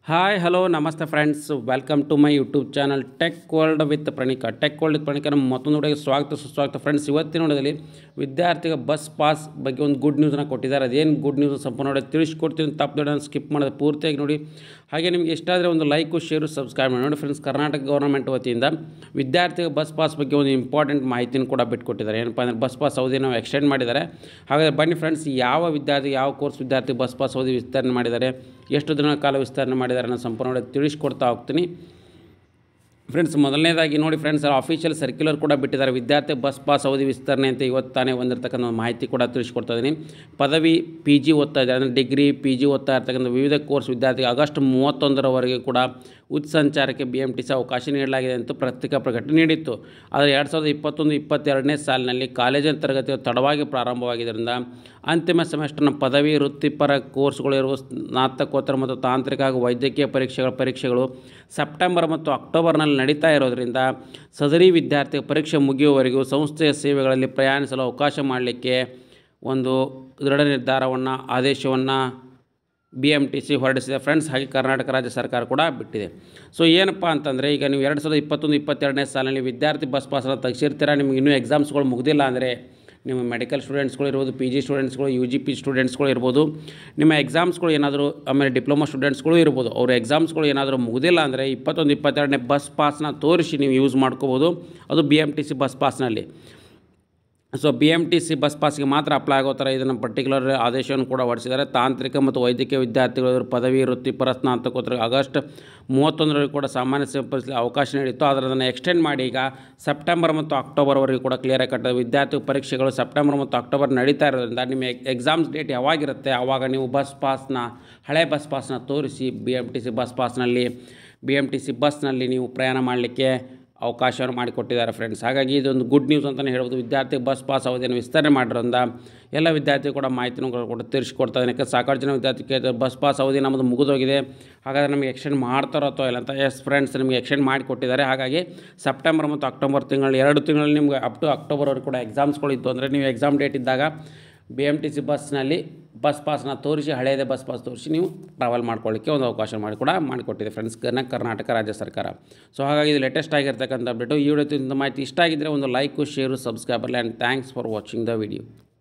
hi hello ನಮಸ್ತೆ friends welcome to my YouTube channel Tech World with Praneeka Tech World with Praneeka ನಮ್ಮ ಮತ್ತೊಂದು ವಿಡಿಯೋಗೆ ಸ್ವಾಗತ ಸುಸ್ವಾಗತ ಫ್ರೆಂಡ್ಸ್ ಇವತ್ತಿನ ವಿಡಿಯೋದಲ್ಲಿ ವಿದ್ಯಾರ್ಥಿಗೆ ಬಸ್ ಪಾಸ್ ಬಗ್ಗೆ ಒಂದು ಗುಡ್ ನ್ಯೂಸನ್ನು ಕೊಟ್ಟಿದ್ದಾರೆ ಅದೇನು ಗುಡ್ ನ್ಯೂಸ್ ಸಂಪೂರ್ಣ ನೋಡಿ ತಿಳಿಸ್ಕೊಡ್ತೀನಿ ತಪ್ಪು ದೊಡ್ಡ ಸ್ಕಿಪ್ ಮಾಡೋದು ಪೂರ್ತಿಯಾಗಿ ನೋಡಿ ಹಾಗೆ ನಿಮಗೆ ಇಷ್ಟ ಆದರೆ ಒಂದು ಲೈಕು ಶೇರು ಸಬ್ಸ್ಕ್ರೈಬ್ ಮಾಡಿ ನೋಡಿ ಫ್ರೆಂಡ್ಸ್ ಕರ್ನಾಟಕ ಗೌರ್ಮೆಂಟ್ ವತಿಯಿಂದ ವಿದ್ಯಾರ್ಥಿಗೆ ಬಸ್ ಪಾಸ್ ಬಗ್ಗೆ ಒಂದು ಇಂಪಾರ್ಟೆಂಟ್ ಮಾಹಿತಿನ ಕೂಡ ಬಿಟ್ಕೊಟ್ಟಿದ್ದಾರೆ ಏನಪ್ಪ ಅಂದರೆ ಬಸ್ ಪಾಸ್ ಅವಧಿ ನಾವು ಎಕ್ಸ್ಟೆಂಡ್ ಮಾಡಿದ್ದಾರೆ ಹಾಗಾದರೆ ಬನ್ನಿ ಫ್ರೆಂಡ್ಸ್ ಯಾವ ವಿದ್ಯಾರ್ಥಿ ಯಾವ ಕೋರ್ಸ್ ವಿದ್ಯಾರ್ಥಿ ಬಸ್ ಪಾಸ್ ಅವಧಿ ವಿಸ್ತರಣೆ ಮಾಡಿದ್ದಾರೆ ಎಷ್ಟು ದಿನಗಳ ಕಾಲ ವಿಸ್ತರಣೆ ಮಾಡಿದ್ದಾರೆ ಅನ್ನೋ ಸಂಪೂರ್ಣ ತಿಳಿಸ್ಕೊಡ್ತಾ ಹೋಗ್ತೀನಿ ಫ್ರೆಂಡ್ಸ್ ಮೊದಲನೇದಾಗಿ ನೋಡಿ ಫ್ರೆಂಡ್ಸ್ ಅಫಿಷಿಯಲ್ ಸರ್ಕ್ಯುಲರ್ ಕೂಡ ಬಿಟ್ಟಿದ್ದಾರೆ ವಿದ್ಯಾರ್ಥಿ ಬಸ್ ಪಾಸ್ ಅವಧಿ ವಿಸ್ತರಣೆ ಅಂತ ಇವತ್ತು ತಾನೇ ಬಂದಿರತಕ್ಕಂಥ ಒಂದು ಮಾಹಿತಿ ಕೂಡ ತಿಳಿಸ್ಕೊಡ್ತಾ ಇದ್ದೀನಿ ಪದವಿ ಪಿ ಜಿ ಓದ್ತಾ ಇದ್ದಾರೆ ಅಂದರೆ ಡಿಗ್ರಿ ಪಿ ಜಿ ಓದ್ತಾ ಇರ್ತಕ್ಕಂಥ ವಿವಿಧ ಕೋರ್ಸ್ ವಿದ್ಯಾರ್ಥಿಗೆ ಆಗಸ್ಟ್ ಮೂವತ್ತೊಂದರವರೆಗೆ ಕೂಡ ಉಚಿತ ಸಂಚಾರಕ್ಕೆ ಬಿ ಎಮ್ ಟಿ ಸಿ ಅವಕಾಶ ನೀಡಲಾಗಿದೆ ಅಂತ ಪತ್ರಿಕಾ ಪ್ರಕಟಣೆ ನೀಡಿತ್ತು ಆದರೆ ಎರಡು ಸಾವಿರದ ಇಪ್ಪತ್ತೊಂದು ಇಪ್ಪತ್ತೆರಡನೇ ಸಾಲಿನಲ್ಲಿ ಕಾಲೇಜಿನ ತರಗತಿಗಳು ತಡವಾಗಿ ಪ್ರಾರಂಭವಾಗಿದ್ದರಿಂದ ಅಂತಿಮ ಸೆಮೆಸ್ಟರ್ನ ಪದವಿ ವೃತ್ತಿಪರ ಕೋರ್ಸ್ಗಳು ಇರುವ ಸ್ನಾತಕೋತ್ತರ ಮತ್ತು ತಾಂತ್ರಿಕ ಹಾಗೂ ವೈದ್ಯಕೀಯ ಪರೀಕ್ಷೆಗಳ ಪರೀಕ್ಷೆಗಳು ಸೆಪ್ಟೆಂಬರ್ ಮತ್ತು ಅಕ್ಟೋಬರ್ನಲ್ಲಿ ನಡೀತಾ ಇರೋದರಿಂದ ಸದರಿ ವಿದ್ಯಾರ್ಥಿ ಪರೀಕ್ಷೆ ಮುಗಿಯುವವರೆಗೂ ಸಂಸ್ಥೆಯ ಸೇವೆಗಳಲ್ಲಿ ಪ್ರಯಾಣಿಸಲು ಅವಕಾಶ ಮಾಡಲಿಕ್ಕೆ ಒಂದು ದೃಢ ನಿರ್ಧಾರವನ್ನು ಆದೇಶವನ್ನು ಬಿ ಎಮ್ ಟಿ ಸಿ ಹೊರಡಿಸಿದೆ ಫ್ರೆಂಡ್ಸ್ ಹಾಗೆ ಕರ್ನಾಟಕ ರಾಜ್ಯ ಸರ್ಕಾರ ಕೂಡ ಬಿಟ್ಟಿದೆ ಸೊ ಏನಪ್ಪ ಅಂತಂದರೆ ಈಗ ನೀವು ಎರಡು ಸಾವಿರದ ಇಪ್ಪತ್ತೊಂದು ಇಪ್ಪತ್ತೆರಡನೇ ಸಾಲಿನಲ್ಲಿ ವಿದ್ಯಾರ್ಥಿ ಬಸ್ ಪಾಸನ್ನು ತೆಗೆಸಿರ್ತೀರ ನಿಮ್ಗೆ ಇನ್ನೂ ಎಕ್ಸಾಮ್ಸ್ಗಳು ಮುಗಿದಿಲ್ಲ ಅಂದರೆ ನಿಮ್ಮ ಮೆಡಿಕಲ್ ಸ್ಟೂಡೆಂಟ್ಸ್ಗಳು ಇರ್ಬೋದು ಪಿ ಜಿ ಸ್ಟೂಡೆಂಟ್ಸ್ಗಳು ಯು ಜಿ ಪಿ ಸ್ಟೂಡೆಂಟ್ಸ್ಗಳು ಇರ್ಬೋದು ನಿಮ್ಮ ಎಕ್ಸಾಮ್ಸ್ಗಳು ಏನಾದರೂ ಆಮೇಲೆ ಡಿಪ್ಲೊಮಾ ಸ್ಟೂಡೆಂಟ್ಸ್ಗಳು ಇರ್ಬೋದು ಅವ್ರ ಎಕ್ಸಾಮ್ಸ್ಗಳು ಏನಾದರೂ ಮುಗಿದಿಲ್ಲ ಅಂದರೆ ಇಪ್ಪತ್ತೊಂದು ಇಪ್ಪತ್ತೆರಡನೇ ಬಸ್ ಪಾಸ್ನ ತೋರಿಸಿ ನೀವು ಯೂಸ್ ಮಾಡ್ಕೋಬೋದು ಅದು B M T C bus ಪಾಸ್ನಲ್ಲಿ so B M T C bus ಪಾಸ್ಗೆ ಮಾತ್ರ ಅಪ್ಲೈ ಆಗೋ ಥರ ಇದನ್ನು ಪರ್ಟಿಕ್ಯುಲರ್ ಆದೇಶವನ್ನು ಕೂಡ ಹೊರಡಿಸಿದ್ದಾರೆ ತಾಂತ್ರಿಕ ಮತ್ತು ವೈದ್ಯಕೀಯ ವಿದ್ಯಾರ್ಥಿಗಳು ಇವರು ಪದವಿ ವೃತ್ತಿಪರ ಸ್ನಾತಕೋತ್ತರ ಆಗಸ್ಟ್ ಮೂವತ್ತೊಂದರವರೆಗೆ ಕೂಡ ಸಾಮಾನ್ಯ ಸೇವೆ ಪರಿಸ್ಥಿತಿ ಅವಕಾಶ ನೀಡಿತ್ತು ಆದರೆ ಅದನ್ನು ಎಕ್ಸ್ಟೆಂಡ್ ಮಾಡಿ ಈಗ ಸೆಪ್ಟೆಂಬರ್ ಮತ್ತು ಅಕ್ಟೋಬರ್ವರೆಗೆ ಕೂಡ ಕ್ಲಿಯರಾಗಿ ಕಟ್ಟಿದೆ ವಿದ್ಯಾರ್ಥಿ ಪರೀಕ್ಷೆಗಳು ಸೆಪ್ಟೆಂಬರ್ ಮತ್ತು ಅಕ್ಟೋಬರ್ ನಡೀತಾ ಇರೋದ್ರಿಂದ ನಿಮ್ಮ ಎಕ್ಸಾಮ್ಸ್ ಡೇಟ್ ಯಾವಾಗಿರುತ್ತೆ ಆವಾಗ ನೀವು ಬಸ್ ಪಾಸ್ನ ಹಳೆ ಬಸ್ ಪಾಸ್ನ ತೋರಿಸಿ B M T C bus ಪಾಸ್ನಲ್ಲಿ ಬಿ ಎಮ್ ಟಿ ಸಿ ಬಸ್ನಲ್ಲಿ ನೀವು ಪ್ರಯಾಣ ಮಾಡಲಿಕ್ಕೆ ಅವಕಾಶವನ್ನು ಮಾಡಿಕೊಟ್ಟಿದ್ದಾರೆ ಫ್ರೆಂಡ್ಸ್ ಹಾಗಾಗಿ ಇದೊಂದು ಗುಡ್ ನ್ಯೂಸ್ ಅಂತಲೇ ಹೇಳ್ಬೋದು ವಿದ್ಯಾರ್ಥಿ ಬಸ್ ಪಾಸ್ ಅವಧಿಯನ್ನು ವಿಸ್ತರಣೆ ಮಾಡಿರೋದ್ರಿಂದ ಎಲ್ಲ ವಿದ್ಯಾರ್ಥಿ ಕೂಡ ಮಾಹಿತಿನೂ ಕೂಡ ತಿಳಿಸ್ಕೊಡ್ತಾ ಇದ್ದೀನಿ ಯಾಕೆ ಸಾಕಷ್ಟು ಜನ ವಿದ್ಯಾರ್ಥಿ ಕೇಳ್ತಾರೆ ಬಸ್ ಪಾಸ್ ಅವಧಿ ನಮ್ಮದು ಮುಗಿದೋಗಿದೆ ಹಾಗಾದರೆ ನಮಗೆ ಎಕ್ಸ್ಟೆಂಡ್ ಮಾಡ್ತಾರೋ ಅಥವಾ ಇಲ್ಲ ಅಂತ ಎಸ್ ಫ್ರೆಂಡ್ಸ್ ನಿಮಗೆ ಎಕ್ಸ್ಟೆಂಡ್ ಮಾಡಿಕೊಟ್ಟಿದ್ದಾರೆ ಹಾಗಾಗಿ ಸೆಪ್ಟೆಂಬರ್ ಮತ್ತು ಅಕ್ಟೋಬರ್ ತಿಂಗಳಲ್ಲಿ ಎರಡು ತಿಂಗಳಲ್ಲಿ ನಿಮ್ಗೆ ಅಪ್ ಟು ಅಕ್ಟೋಬರ್ವರೆಗೆ ಕೂಡ ಎಕ್ಸಾಮ್ಸ್ಗಳು ಇತ್ತು ಅಂದರೆ ನೀವು ಎಕ್ಸಾಮ್ ಡೇಟ್ ಇದ್ದಾಗ ಬಿ ಎಮ್ ಟಿ ಸಿ ಬಸ್ನಲ್ಲಿ ಬಸ್ ಪಾಸ್ನ ತೋರಿಸಿ ಹಳೆಯದೇ ಬಸ್ ಪಾಸ್ ತೋರಿಸಿ ನೀವು ಟ್ರಾವೆಲ್ ಮಾಡ್ಕೊಳ್ಳಿಕ್ಕೆ ಒಂದು ಅವಕಾಶ ಮಾಡಿ ಕೂಡ ಮಾಡಿಕೊಟ್ಟಿದೆ ಫ್ರೆಂಡ್ಸ್ ಕರ್ನಾಟಕ ರಾಜ್ಯ ಸರ್ಕಾರ ಸೊ ಹಾಗಾಗಿ ಇದು ಲೇಟೆಸ್ಟ್ ಆಗಿರ್ತಕ್ಕಂಥ ಅಪ್ಡೇಟು ಈ ವಿಡಿಯೋ ಮಾಹಿತಿ ಇಷ್ಟ ಆಗಿದ್ದರೆ ಒಂದು ಲೈಕು ಶೇರು ಸಬ್ಸ್ಕ್ರೈಬರ್ಲಿ and thanks for watching the video